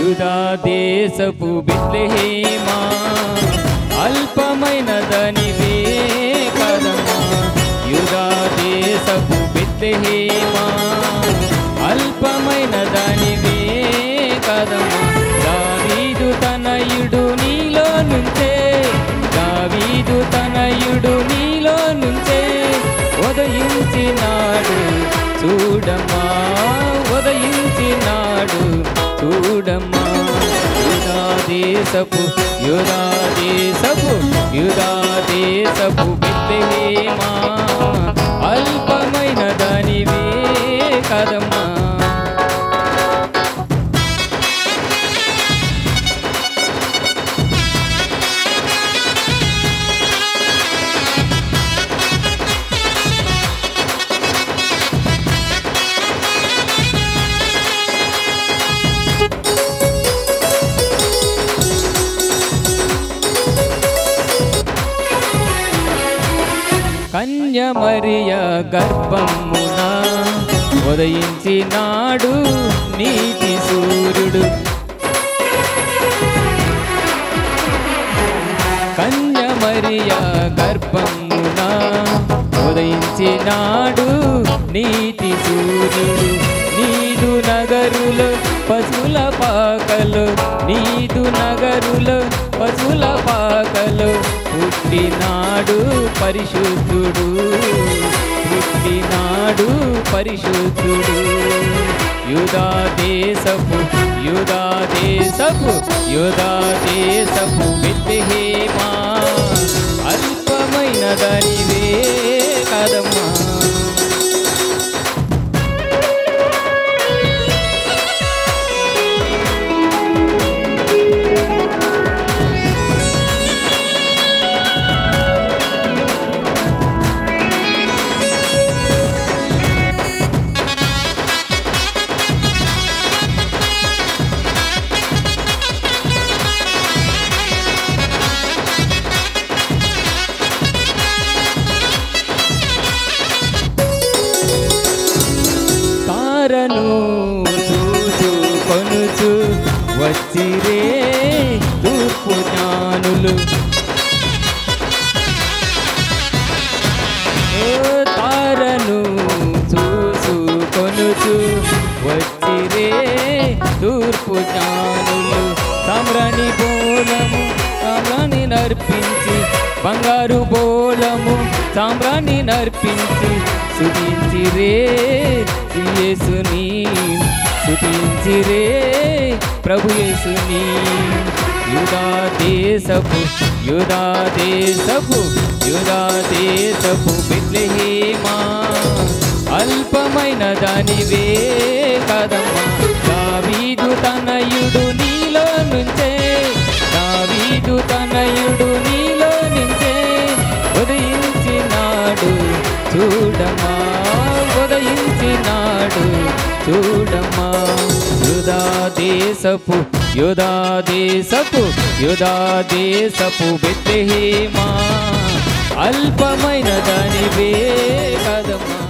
యూదా దేశపు బెత్లెహేమా అల్పమైన దానివే కదమ్మా యూదా దేశపు బెత్లెహేమా అల్పమైన దానివే కదమ్మా దావీదు తనయుడు నీలో నుంచే దావీదు తనయుడు నీలో నుంచే ఉదయించినాడు చూడమ్మా ఉదయించినాడు చూడమ్మా యుధా దేశపు యుధా దేశపు యుధా దేశపు బెత్లెహేమా అల్పమైన దానివే కదమ్మా కన్యమరియ గర్భమున ఉదయించినాడు నీతి సూర్యుడు కన్యమరియ గర్భమున ఉదయించినాడు నీతి సూర్యుడు నీదు నగరులు పశువుల పాకలు నీదు నగరులు పశువుల పాకలు పుట్టినాడు పరిశుద్ధుడు పుట్టినాడు పరిశుద్ధుడు యుధా దేశపు యుధా దేశపు యుధా దేశపు బెత్లెహేమా అల్పమైన దానివే కదమ్మా తారను చూచు కొనుచు వచ్చిరే తూర్పు జ్ఞానులు ఓ తారను చూసు కొనుచు వచ్చిరే తూర్పు జ్ఞానులు సామ్రాణి బోలము సామ్రాణి నర్పించి బంగారు బోలము సామ్రాణి నర్పించి సుధించిరే యేసుని సుధించిరే ప్రభు యేసుని యుధా దేశపు యుధా దేశపు యుధా దేశపు బెత్లెహేమా అల్పమైన దానివే కదమ్మా దావీదు తనయుడు నీలో నుంచే దావీదు తనయుడు నీలో నుంచే ఉదయించినాడు చూడమ్మా ఉదయించినాడు చూడమ్మా యుధా దేశపు యుధా దేశపు యుధా దేశపు బెత్లెహేమా అల్పమైన దానివే కదమ్మా